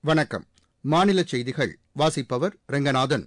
வணக்கம் மாநில செய்திகள் வாசிப்பவர் ரெங்கநாதன்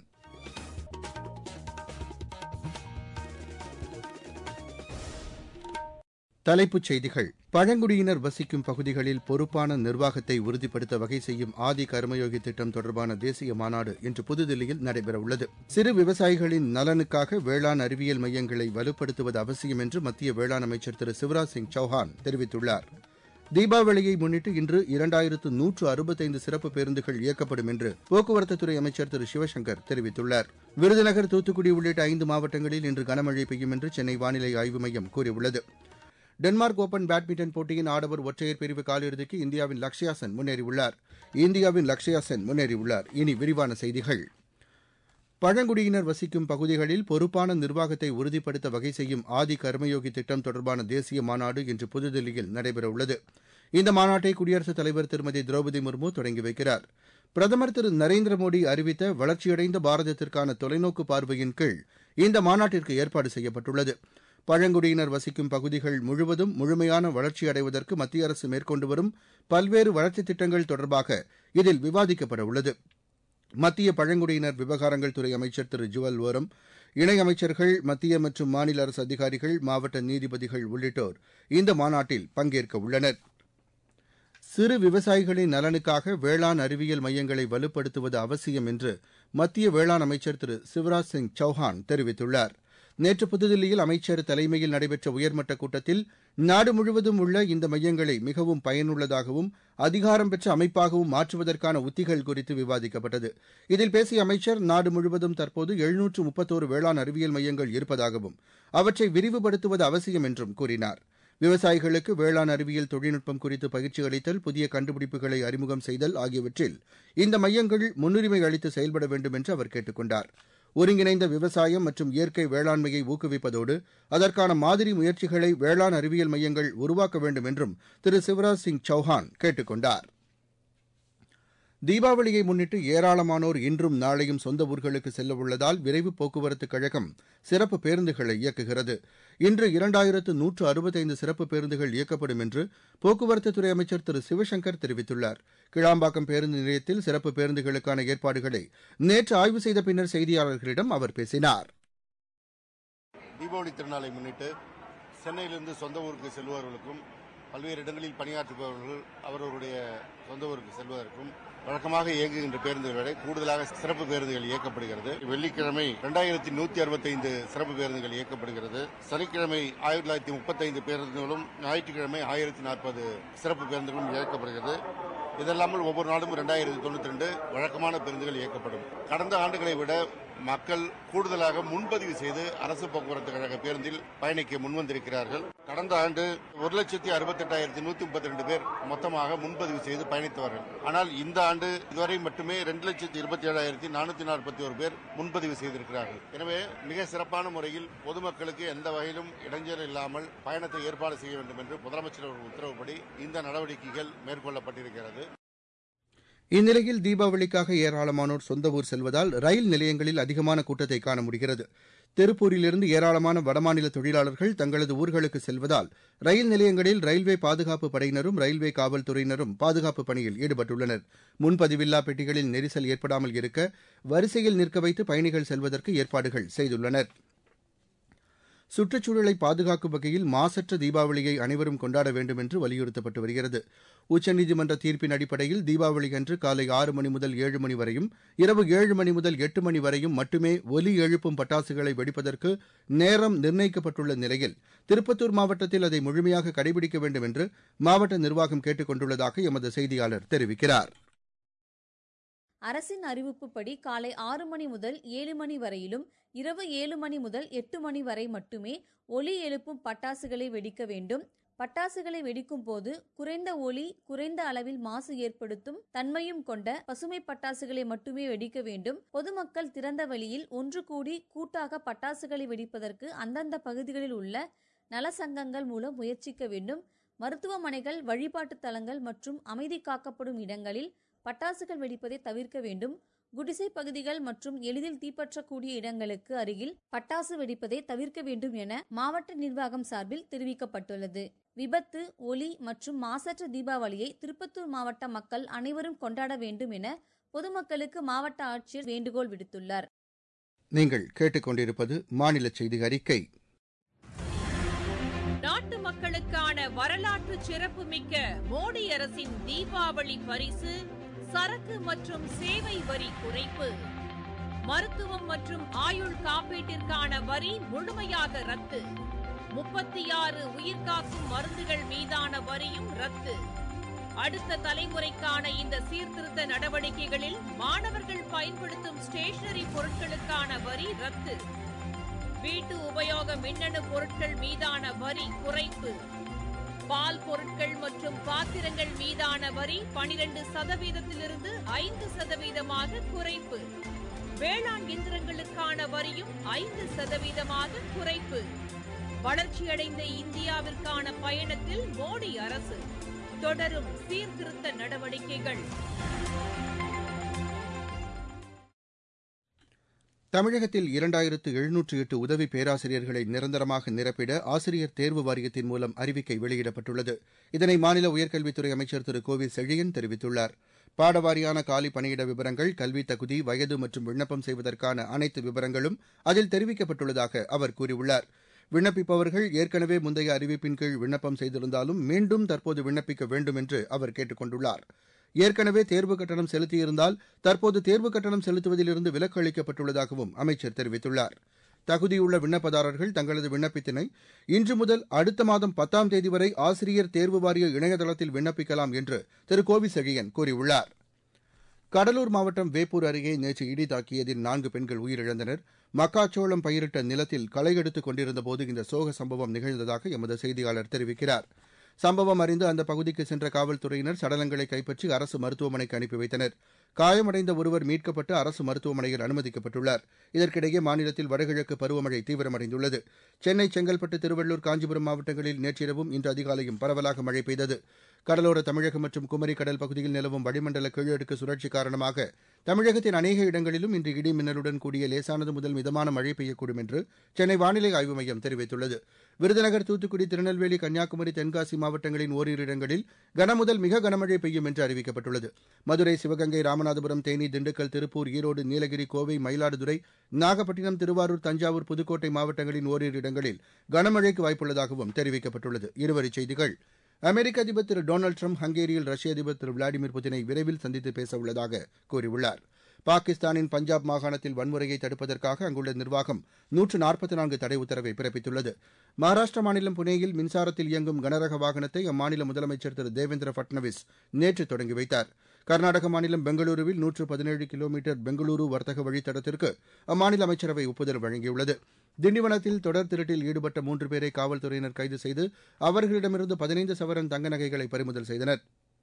தலைப்புச் செய்திகள் பழங்குடியினர் வசிக்கும் பகுதிகளில் பொறுப்பான நிர்வாகத்தை உறுதிப்படுத்த வகை செய்யும் ஆதி கர்மயோகி திட்டம் தொடர்பான தேசிய மாநாடு இன்று புதுதில்லியில் நடைபெறவுள்ளது சிறு விவசாயிகளின் நலனுக்காக வேளாண் அறிவியல் மையங்களை வலுப்படுத்துவது அவசியம் என்று மத்திய வேளாண் அமைச்சர் திரு சிவராஜ் சிங் சௌஹான் தெரிவித்துள்ளார் தீபாவளியை முன்னிட்டு இன்று இரண்டாயிரத்து நூற்று அறுபத்தைந்து சிறப்பு பேருந்துகள் இயக்கப்படும் என்று போக்குவரத்துத்துறை அமைச்சர் திரு சிவசங்கர் தெரிவித்துள்ளார் விருதுநகர் தூத்துக்குடி உள்ளிட்ட ஐந்து மாவட்டங்களில் இன்று கனமழை பெய்யும் என்று சென்னை வானிலை ஆய்வு மையம் கூறியுள்ளது டென்மார்க் ஓபன் பேட்மிண்டன் போட்டியின் ஆடவர் ஒற்றையர் பிரிவு காலிறுதிக்கு இந்தியாவின் லக்ஷயா சென் முன்னேறியுள்ளார் இந்தியாவின் லக்ஷயா சென் முன்னேறியுள்ளார் இனி விரிவான செய்திகள் பழங்குடியினர் வசிக்கும் பகுதிகளில் பொறுப்பான நிர்வாகத்தை உறுதிப்படுத்த வகை செய்யும் ஆதி கர்மயோகி திட்டம் தொடர்பான தேசிய மாநாடு இன்று புதுதில்லியில் நடைபெறவுள்ளது இந்த மாநாட்டை குடியரசுத் தலைவர் திருமதி திரௌபதி முர்மு தொடங்கி வைக்கிறார் பிரதமர் திரு நரேந்திர மோடி அறிவித்த வளர்ச்சியடைந்த பாரதத்திற்கான தொலைநோக்கு பார்வையின் கீழ் இந்த மாநாட்டிற்கு ஏற்பாடு செய்யப்பட்டுள்ளது பழங்குடியினர் வசிக்கும் பகுதிகள் முழுவதும் முழுமையான வளர்ச்சி அடைவதற்கு மத்திய அரசு மேற்கொண்டு வரும் பல்வேறு வளர்ச்சித் திட்டங்கள் தொடர்பாக இதில் விவாதிக்கப்பட உள்ளது மத்திய பழங்குடியினர் விவகாரங்கள் துறை அமைச்சர் திரு ஜுவல் ஓரம் இணையமைச்சர்கள் மத்திய மற்றும் மாநில அரசு அதிகாரிகள் மாவட்ட நீதிபதிகள் உள்ளிட்டோர் இந்த மாநாட்டில் பங்கேற்க உள்ளனர் சிறு விவசாயிகளின் நலனுக்காக வேளாண் அறிவியல் மையங்களை வலுப்படுத்துவது அவசியம் என்று மத்திய வேளாண் அமைச்சர் திரு சிவராஜ் சிங் சௌஹான் தெரிவித்துள்ளார் நேற்று புதுதில்லியில் அமைச்சர் தலைமையில் நடைபெற்ற உயர்மட்ட கூட்டத்தில் நாடு முழுவதும் உள்ள இந்த மையங்களை மிகவும் பயனுள்ளதாகவும் அதிகாரம் பெற்ற அமைப்பாகவும் மாற்றுவதற்கான உத்திகள் குறித்து விவாதிக்கப்பட்டது இதில் பேசிய அமைச்சர் நாடு முழுவதும் தற்போது எழுநூற்று முப்பத்தோரு வேளாண் அறிவியல் மையங்கள் இருப்பதாகவும் அவற்றை விரிவுபடுத்துவது அவசியம் என்றும் கூறினார் விவசாயிகளுக்கு வேளாண் அறிவியல் தொழில்நுட்பம் குறித்து பயிற்சி அளித்தல் புதிய கண்டுபிடிப்புகளை அறிமுகம் செய்தல் ஆகியவற்றில் இந்த மையங்கள் முன்னுரிமை அளித்து செயல்பட வேண்டும் என்று அவர் கேட்டுக் கொண்டார் ஒருங்கிணைந்த விவசாயம் மற்றும் இயற்கை வேளாண்மையை ஊக்குவிப்பதோடு அதற்கான மாதிரி முயற்சிகளை வேளாண் அறிவியல் மையங்கள் உருவாக்க வேண்டும் என்றும் திரு சிவராஜ் சிங் சௌஹான் கேட்டுக் கொண்டார் தீபாவளியை முன்னிட்டு ஏராளமானோர் இன்றும் நாளையும் சொந்த ஊர்களுக்கு செல்ல உள்ளதால் விரைவு போக்குவரத்துக் கழகம் சிறப்பு பேருந்துகளை இயக்குகிறது இன்று இரண்டாயிரத்து நூற்று அறுபத்தைந்து சிறப்பு பேருந்துகள் இயக்கப்படும் என்று போக்குவரத்துத்துறை அமைச்சர் திரு சிவசங்கர் தெரிவித்துள்ளார் கிளாம்பாக்கம் பேருந்து நிலையத்தில் சிறப்பு பேருந்துகளுக்கான ஏற்பாடுகளை நேற்று ஆய்வு செய்த பின்னர் செய்தியாளர்களிடம் அவர் பேசினார் தீபாவளி திருநாளை முன்னிட்டு சென்னையிலிருந்து சொந்த ஊருக்கு செல்பவர்களுக்கும் பல்வேறு இடங்களில் பணியாற்றுபவர்கள் அவர்களுடைய சொந்த ஊருக்கு செல்வதற்கும் வழக்கமாக இயங்குகின்ற பேருந்துகளை கூடுதலாக சிறப்பு பேருந்துகள் இயக்கப்படுகிறது வெள்ளிக்கிழமை இரண்டாயிரத்தி நூத்தி அறுபத்தைந்து சிறப்பு பேருந்துகள் இயக்கப்படுகிறது சனிக்கிழமை ஆயிரத்தி தொள்ளாயிரத்தி முப்பத்தைந்து பேருந்துகளும் ஞாயிற்றுக்கிழமை ஆயிரத்தி நாற்பது சிறப்பு பேருந்துகளும் இயக்கப்படுகிறது இதல்லாமல் ஒவ்வொரு நாளும் இரண்டாயிரத்தி தொண்ணூத்தி ரெண்டு வழக்கமான பேருந்துகள் இயக்கப்படும் கடந்த ஆண்டுகளை விட மக்கள் கூடுதலாக முன்பதிவு செய்து அரசு போக்குவரத்து கழக பேருந்தில் பயணிக்க முன்வந்திருக்கிறார்கள் கடந்த ஆண்டு ஒரு லட்சத்தி அறுபத்தெட்டாயிரத்தி நூத்தி முப்பத்தி ரெண்டு பேர் மொத்தமாக முன்பதிவு செய்து பயணித்தவர்கள் ஆனால் இந்த ஆண்டு இதுவரை மட்டுமே இரண்டு லட்சத்தி இருபத்தி ஏழாயிரத்தி நானூத்தி நாற்பத்தி ஒரு பேர் முன்பதிவு செய்திருக்கிறார்கள் எனவே மிக சிறப்பான முறையில் பொதுமக்களுக்கு எந்த வகையிலும் இடைஞ்சல் இல்லாமல் பயணத்தை ஏற்பாடு செய்ய வேண்டும் என்று முதலமைச்சர் அவர்கள் உத்தரவுப்படி இந்த நடவடிக்கைகள் மேற்கொள்ளப்பட்டிருக்கிறது இந்நிலையில் தீபாவளிக்காக ஏராளமானோர் சொந்த ஊர் செல்வதால் ரயில் நிலையங்களில் அதிகமான கூட்டத்தை காண முடிகிறது திருப்பூரிலிருந்து ஏராளமான வடமாநில தொழிலாளர்கள் தங்களது ஊர்களுக்கு செல்வதால் ரயில் நிலையங்களில் ரயில்வே பாதுகாப்பு படையினரும் ரயில்வே காவல்துறையினரும் பாதுகாப்பு பணியில் ஈடுபட்டுள்ளனர் முன்பதிவில்லா பெட்டிகளில் நெரிசல் ஏற்படாமல் இருக்க வரிசையில் நிற்க வைத்து பயணிகள் செல்வதற்கு ஏற்பாடுகள் செய்துள்ளனா் சுற்றுச்சூழலை பாதுகாக்கும் வகையில் மாசற்ற தீபாவளியை அனைவரும் கொண்டாட வேண்டும் என்று வலியுறுத்தப்பட்டு வருகிறது உச்சநீதிமன்ற தீர்ப்பின் அடிப்படையில் தீபாவளி அன்று காலை ஆறு மணி முதல் ஏழு மணி வரையும் இரவு ஏழு மணி முதல் எட்டு மணி வரையும் மட்டுமே ஒலி எழுப்பும் பட்டாசுகளை வெடிப்பதற்கு நேரம் நிர்ணயிக்கப்பட்டுள்ள நிலையில் திருப்பத்தூர் மாவட்டத்தில் அதை முழுமையாக கடைபிடிக்க வேண்டும் என்று மாவட்ட நிர்வாகம் கேட்டுக் கொண்டுள்ளதாக எமது செய்தியாளர் தெரிவிக்கிறார் அரசின் அறிவிப்புப்படி காலை ஆறு மணி முதல் ஏழு மணி வரையிலும் இரவு ஏழு மணி முதல் எட்டு மணி வரை மட்டுமே ஒலி எழுப்பும் பட்டாசுகளை வெடிக்க வேண்டும் பட்டாசுகளை வெடிக்கும் போது குறைந்த ஒலி குறைந்த அளவில் மாசு ஏற்படுத்தும் தன்மையும் கொண்ட பசுமை பட்டாசுகளை மட்டுமே வெடிக்க வேண்டும் பொதுமக்கள் திறந்த வழியில் ஒன்று கூடி கூட்டாக பட்டாசுகளை வெடிப்பதற்கு அந்தந்த பகுதிகளில் உள்ள நலசங்கங்கள் மூலம் முயற்சிக்க வேண்டும் மருத்துவமனைகள் வழிபாட்டு தலங்கள் மற்றும் அமைதி காக்கப்படும் இடங்களில் பட்டாசுகள் வெடிப்பதை தவிர்க்க வேண்டும் குடிசை பகுதிகள் மற்றும் எளிதில் தீப்பற்றக்கூடிய இடங்களுக்கு அருகில் பட்டாசு வெடிப்பதை தவிர்க்க வேண்டும் என மாவட்ட நிர்வாகம் சார்பில் தெரிவிக்கப்பட்டுள்ளது விபத்து ஒலி மற்றும் மாசற்ற தீபாவளியை திருப்பத்தூர் மாவட்ட மக்கள் அனைவரும் கொண்டாட வேண்டும் என பொதுமக்களுக்கு மாவட்ட ஆட்சியர் வேண்டுகோள் விடுத்துள்ளார் நீங்கள் கேட்டுக்கொண்டிருப்பது மாநில செய்தி அறிக்கை நாட்டு மக்களுக்கான வரலாற்று சிறப்புமிக்க மோடி அரசின் தீபாவளி பரிசு சரக்கு மற்றும் சேவை வரி குறைப்பு மருத்துவம் மற்றும் ஆயுள் காப்பீட்டிற்கான வரி முழுமையாக ரத்து முப்பத்தி ஆறு உயிர்காக்கும் மருந்துகள் மீதான வரியும் ரத்து அடுத்த தலைமுறைக்கான இந்த சீர்திருத்த நடவடிக்கைகளில் மாணவர்கள் பயன்படுத்தும் ஸ்டேஷனரி பொருட்களுக்கான வரி ரத்து வீட்டு உபயோக மின்னணு பொருட்கள் மீதான வரி குறைப்பு பால் பொருட்கள் மற்றும் பாத்திரங்கள் மீதான வரி பனிரெண்டு சதவீதத்திலிருந்து ஐந்து சதவீதமாக குறைப்பு வேளாண் இயந்திரங்களுக்கான வரியும் ஐந்து சதவீதமாக குறைப்பு வளர்ச்சியடைந்த இந்தியாவிற்கான பயணத்தில் மோடி அரசு தொடரும் சீர்திருத்த நடவடிக்கைகள் தமிழகத்தில் இரண்டாயிரத்து எழுநூற்று எட்டு உதவி பேராசிரியர்களை நிரந்தரமாக நிரப்பிட ஆசிரியர் தேர்வு வாரியத்தின் மூலம் அறிவிக்கை வெளியிடப்பட்டுள்ளது இதனை மாநில உயர்கல்வித்துறை அமைச்சர் திரு கோவி செழியன் தெரிவித்துள்ளார் பாடவாரியான காலி பணியிட விவரங்கள் கல்வி தகுதி வயது மற்றும் விண்ணப்பம் செய்வதற்கான அனைத்து விவரங்களும் அதில் தெரிவிக்கப்பட்டுள்ளதாக அவர் கூறியுள்ளார் விண்ணப்பிப்பவர்கள் ஏற்கனவே முந்தைய அறிவிப்பின் கீழ் விண்ணப்பம் செய்திருந்தாலும் மீண்டும் தற்போது விண்ணப்பிக்க வேண்டும் என்று அவர் கேட்டுக் கொண்டுள்ளார் ஏற்கனவே தேர்வு கட்டணம் செலுத்தியிருந்தால் தற்போது தேர்வு கட்டணம் செலுத்துவதிலிருந்து விலக்கு அளிக்கப்பட்டுள்ளதாகவும் அமைச்சர் தெரிவித்துள்ளார் தகுதியுள்ள விண்ணப்பதாரர்கள் தங்களது விண்ணப்பத்தினை இன்று முதல் அடுத்த மாதம் பத்தாம் தேதி வரை ஆசிரியர் தேர்வு வாரிய இணையதளத்தில் விண்ணப்பிக்கலாம் என்று திரு கோவி செழியன் கூறியுள்ளார் கடலூர் மாவட்டம் வேப்பூர் அருகே நேற்று இடி தாக்கியதில் நான்கு பெண்கள் உயிரிழந்தனர் மக்காச்சோளம் பயிரிட்ட நிலத்தில் களை எடுத்துக் கொண்டிருந்தபோது இந்த சோக சம்பவம் நிகழ்ந்ததாக எமது செய்தியாளர் தெரிவிக்கிறார் சம்பவம் அறிந்து அந்த பகுதிக்கு சென்ற காவல்துறையினர் சடலங்களை கைப்பற்றி அரசு மருத்துவமனைக்கு அனுப்பி வைத்தனர் காயமடைந்த ஒருவர் மீட்கப்பட்டு அரசு மருத்துவமனையில் அனுமதிக்கப்பட்டுள்ளார் இதற்கிடையே மாநிலத்தில் வடகிழக்கு பருவமழை தீவிரமடைந்துள்ளது சென்னை செங்கல்பட்டு திருவள்ளூர் காஞ்சிபுரம் மாவட்டங்களில் நேற்றிரவும் இன்று அதிகாலையும் பரவலாக மழை பெய்தது கடலோர தமிழகம் மற்றும் குமரி கடல் பகுதியில் நிலவும் வளிமண்டல கீழடுக்கு சுழற்சி காரணமாக தமிழகத்தின் அநேக இடங்களிலும் இன்று இடி மின்னலுடன் கூடிய லேசானது முதல் மிதமான மழை பெய்யக்கூடும் என்று சென்னை வானிலை ஆய்வு மையம் தெரிவித்துள்ளது விருதுநகர் தூத்துக்குடி திருநெல்வேலி கன்னியாகுமரி தென்காசி மாவட்டங்களின் ஓரிரு இடங்களில் கனமுதல் மிக கனமழை பெய்யும் என்று அறிவிக்கப்பட்டுள்ளது மதுரை சிவகங்கை ராமநாதபுரம் தேனி திண்டுக்கல் திருப்பூர் ஈரோடு நீலகிரி கோவை மயிலாடுதுறை நாகப்பட்டினம் திருவாரூர் தஞ்சாவூர் புதுக்கோட்டை மாவட்டங்களின் ஓரிரு இடங்களில் கனமழைக்கு வாய்ப்புள்ளதாகவும் தெரிவிக்கப்பட்டுள்ளது இருவரிச் செய்திகள் அமெரிக்க அதிபர் திரு டொனால்டு ட்ரம்ப் ஹங்கேரியில் ரஷ்ய அதிபர் திரு விளாடிமிர் புதினை விரைவில் சந்தித்து பேச உள்ளதாக கூறியுள்ளார் பாகிஸ்தானின் பஞ்சாப் மாகாணத்தில் வன்முறையை தடுப்பதற்காக அங்குள்ள நிர்வாகம் நூற்று நாற்பத்தி நான்கு தடை உத்தரவை பிறப்பித்துள்ளது மகாராஷ்டிர மாநிலம் புனேயில் மின்சாரத்தில் இயங்கும் கனரக வாகனத்தை அம்மாநில முதலமைச்சர் திரு தேவேந்திர பட்னவிஸ் நேற்று தொடங்கி வைத்தார் கர்நாடக மாநிலம் பெங்களூருவில் நூற்று பதினேழு கிலோமீட்டர் பெங்களூரு வர்த்தக வழித்தடத்திற்கு அம்மாநில அமைச்சரவை ஒப்புதல் வழங்கியுள்ளது திண்டிவனத்தில் தொடர் திருட்டில் ஈடுபட்ட மூன்று பேரை காவல்துறையினர் கைது செய்து அவர்களிடமிருந்து பதினைந்து சவரன் தங்க நகைகளை பறிமுதல் செய்தனர்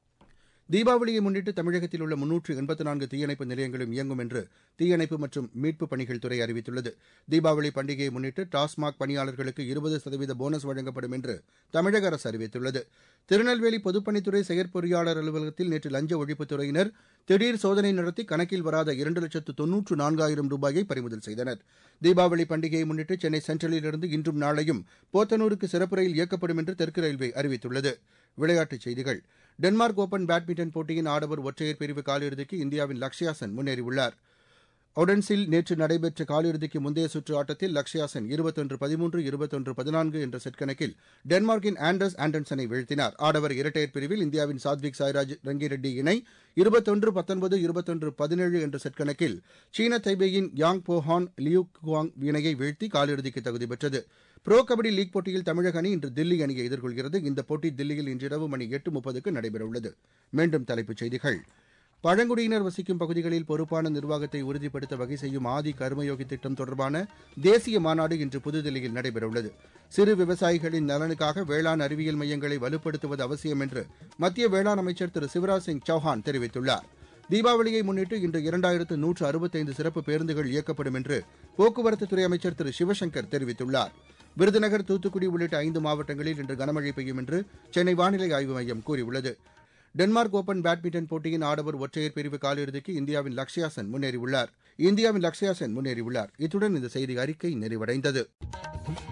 தீபாவளியை முன்னிட்டு தமிழகத்தில் உள்ள முன்னூற்று எண்பத்து நான்கு தீயணைப்பு நிலையங்களும் இயங்கும் என்று தீயணைப்பு மற்றும் மீட்புப் பணிகள் துறை அறிவித்துள்ளது தீபாவளி பண்டிகையை முன்னிட்டு டாஸ்மாக் பணியாளர்களுக்கு இருபது சதவீத போனஸ் வழங்கப்படும் என்று தமிழக அரசு அறிவித்துள்ளது திருநெல்வேலி பொதுப்பணித்துறை செயற்பொறியாளர் அலுவலகத்தில் நேற்று லஞ்ச ஒழிப்புத்துறையினர் திடீர் சோதனை நடத்தி கணக்கில் வராத இரண்டு லட்சத்து தொன்னூற்று நான்காயிரம் ரூபாயை பறிமுதல் செய்தனர் தீபாவளி பண்டிகையை முன்னிட்டு சென்னை சென்ட்ரலிலிருந்து இன்றும் நாளையும் போத்தனூருக்கு சிறப்பு ரயில் இயக்கப்படும் என்று தெற்கு ரயில்வே அறிவித்துள்ளது விளையாட்டுச் செய்திகள் டென்மார்க் ஓபன் பேட்மிண்டன் போட்டியின் ஆடவர் ஒற்றையர் பிரிவு காலிறுதிக்கு இந்தியாவின் லக்ஷயா சென் முன்னேறியுள்ளார் ஒடன்ஸில் நேற்று நடைபெற்ற காலிறுதிக்கு முந்தைய சுற்று ஆட்டத்தில் லக்ஷயா சென் இருபத்தொன்று பதிமூன்று இருபத்தொன்று பதினான்கு என்ற செட் கணக்கில் டென்மார்க்கின் ஆண்டர்ஸ் ஆண்டன்சனை வீழ்த்தினார் ஆடவர் இரட்டையர் பிரிவில் இந்தியாவின் சாத்விக் சாய்ராஜ் ரங்கிரெட்டி இணை இருபத்தொன்று பத்தொன்பது இருபத்தொன்று பதினேழு என்ற செட் கணக்கில் சீன தைபேயின் யாங் போஹான் லியூ குவாங் இணையை வீழ்த்தி காலிறுதிக்கு தகுதி பெற்றது ப்ரோ கபடி லீக் போட்டியில் தமிழக அணி இன்று தில்லி அணியை எதிர்கொள்கிறது இந்த போட்டி தில்லியில் இன்றிரவு மணி எட்டு முப்பதுக்கு நடைபெறவுள்ளது மீண்டும் தலைப்புச் செய்திகள் பழங்குடியினர் வசிக்கும் பகுதிகளில் பொறுப்பான நிர்வாகத்தை உறுதிப்படுத்த வகை செய்யும் ஆதி கர்மயோகி திட்டம் தொடர்பான தேசிய மாநாடு இன்று புதுதில்லியில் நடைபெறவுள்ளது சிறு விவசாயிகளின் நலனுக்காக வேளாண் அறிவியல் மையங்களை வலுப்படுத்துவது அவசியம் என்று மத்திய வேளாண் அமைச்சர் திரு சிவராஜ் சிங் சௌஹான் தெரிவித்துள்ளார் தீபாவளியை முன்னிட்டு இன்று இரண்டாயிரத்து நூற்று அறுபத்தைந்து சிறப்பு பேருந்துகள் இயக்கப்படும் என்று போக்குவரத்துத்துறை அமைச்சர் திரு சிவசங்கர் தெரிவித்துள்ளார் விருதுநகர் தூத்துக்குடி உள்ளிட்ட ஐந்து மாவட்டங்களில் இன்று கனமழை பெய்யும் என்று சென்னை வானிலை ஆய்வு மையம் கூறியுள்ளது டென்மார்க் ஓபன் பேட்மிண்டன் போட்டியின் ஆடவர் ஒற்றையர் பிரிவு காலிறுதிக்கு இந்தியாவின் லக்ஷயா சென் முன்னேறியுள்ளார் இந்தியாவின் லக்ஷயா சென் முன்னேறியுள்ளார் இத்துடன் இந்த செய்தி அறிக்கை நிறைவடைந்தது